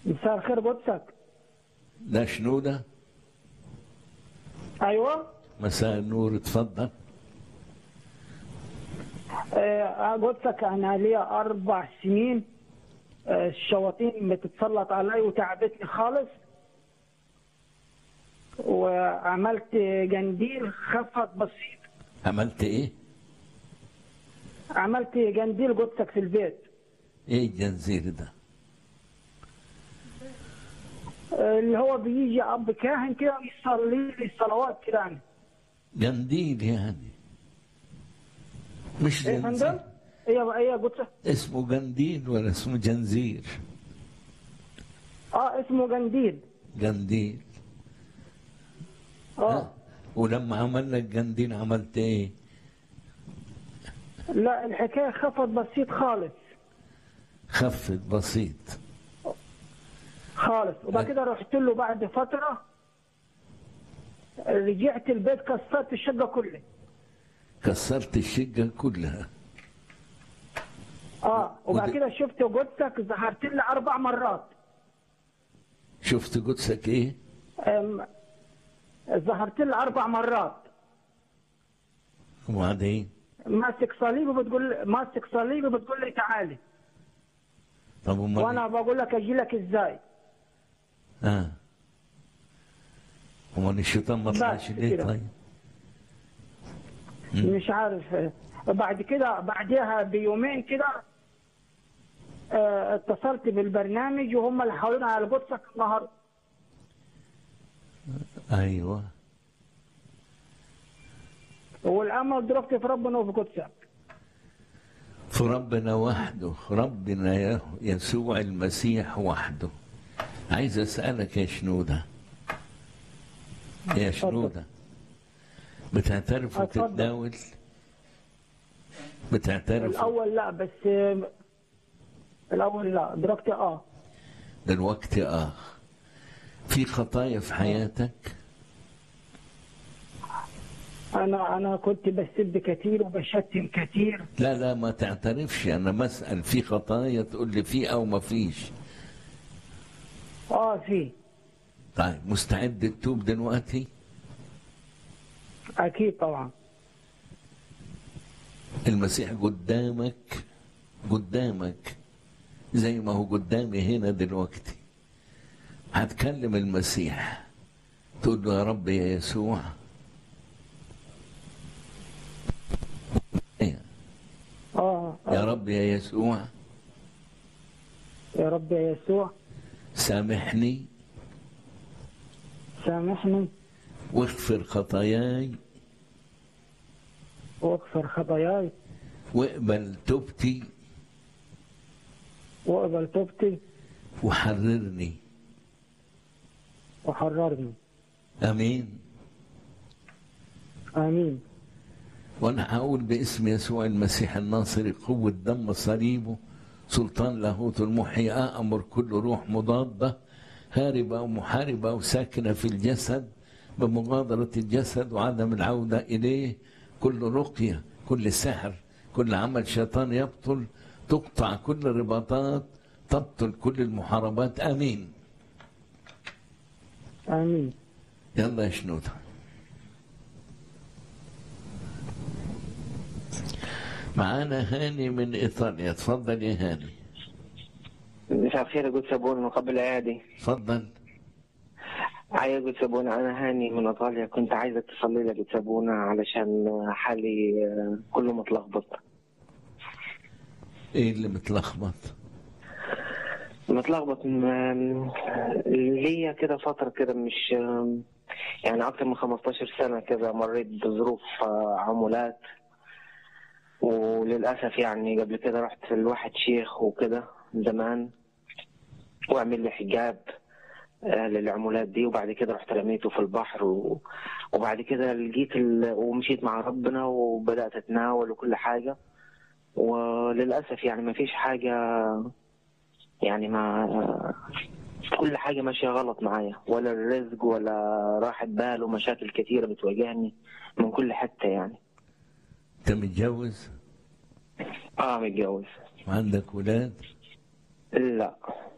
مساء الخير قدسك ده شنو ده ايوه مساء النور اتفضل آه، قدسك انا لي اربع سنين آه، الشياطين بتتسلط علي وتعبتني خالص وعملت جنديل خفت بسيط عملت ايه عملت جنديل قدسك في البيت ايه الجنزير ده آه، اللي هو بيجي اب كاهن كده يصلي لي الصلوات كده يعني جنديل يعني مش ايه يا جنزير فندم؟ ايه ايه قدسك اسمه جنديل ولا اسمه جنزير اه اسمه جنديل جنديل اه ولما عملنا الجنديل عملت ايه لا الحكايه خفت بسيط خالص خفت بسيط خالص وبعد كده رحت له بعد فتره رجعت البيت كسرت الشقه كلها كسرت الشقة كلها اه وبعد ود- كده شفت قدسك ظهرت لي اربع مرات شفت قدسك ايه أم، ظهرت لي اربع مرات وبعدين ماسك صليب وبتقول ماسك صليب وبتقول لي تعالي طب امال وانا بقول لك اجي لك ازاي اه امال الشيطان ما بس طلعش ليه كده. طيب مش عارف آه، بعد كده بعدها بيومين كده آه، اتصلت بالبرنامج وهم اللي حاولوا على قدسك النهارده ايوه والامل ضربت في ربنا وفي قدسك في ربنا وحده ربنا يه- يسوع المسيح وحده عايز اسالك يا شنوده يا شنوده بتعترف اتفضل. وتتناول بتعترف الاول لا بس آه، الاول لا ضربت اه دلوقتي اه في خطايا في حياتك انا انا كنت بسب كتير وبشتم كتير لا لا ما تعترفش انا بسال في خطايا تقول لي في او ما فيش اه في طيب مستعد تتوب دلوقتي اكيد طبعا المسيح قدامك قدامك زي ما هو قدامي هنا دلوقتي هتكلم المسيح تقول له يا رب يا يسوع اه يا رب يا يسوع يا رب يا يسوع سامحني سامحني واغفر خطاياي واغفر خطاياي واقبل توبتي واقبل توبتي وحررني وحررني امين امين وانا هقول باسم يسوع المسيح الناصري قوة دم صليبه سلطان لاهوت المحيي امر كل روح مضادة هاربة ومحاربة وساكنة في الجسد بمغادرة الجسد وعدم العودة إليه كل رقية كل سحر كل عمل شيطان يبطل تقطع كل الرباطات تبطل كل المحاربات آمين امين يلا يا شنودة معانا هاني من إيطاليا اتفضل يا هاني مساء الخير يا قدس ابونا من قبل الايادي اتفضل يا قدس ابونا انا هاني من ايطاليا كنت عايزك تصلي لي يا قدس ابونا علشان حالي آه، كله متلخبط ايه اللي متلخبط متلخبط م- ليا كده فترة كده مش آم، يعني أكتر من 15 سنة كده مريت بظروف آه، عمولات وللأسف يعني قبل كده رحت لواحد شيخ وكده زمان وعمل لي حجاب آه، للعمولات دي وبعد كده رحت رميته في البحر و... وبعد كده لقيت ال... ومشيت مع ربنا وبدأت أتناول وكل حاجة وللأسف يعني ما فيش حاجة يعني ما كل حاجة ماشية غلط معايا ولا الرزق ولا راحة بال ومشاكل كثيرة بتواجهني من كل حتة يعني انت متجوز اه متجوز وعندك ولاد لا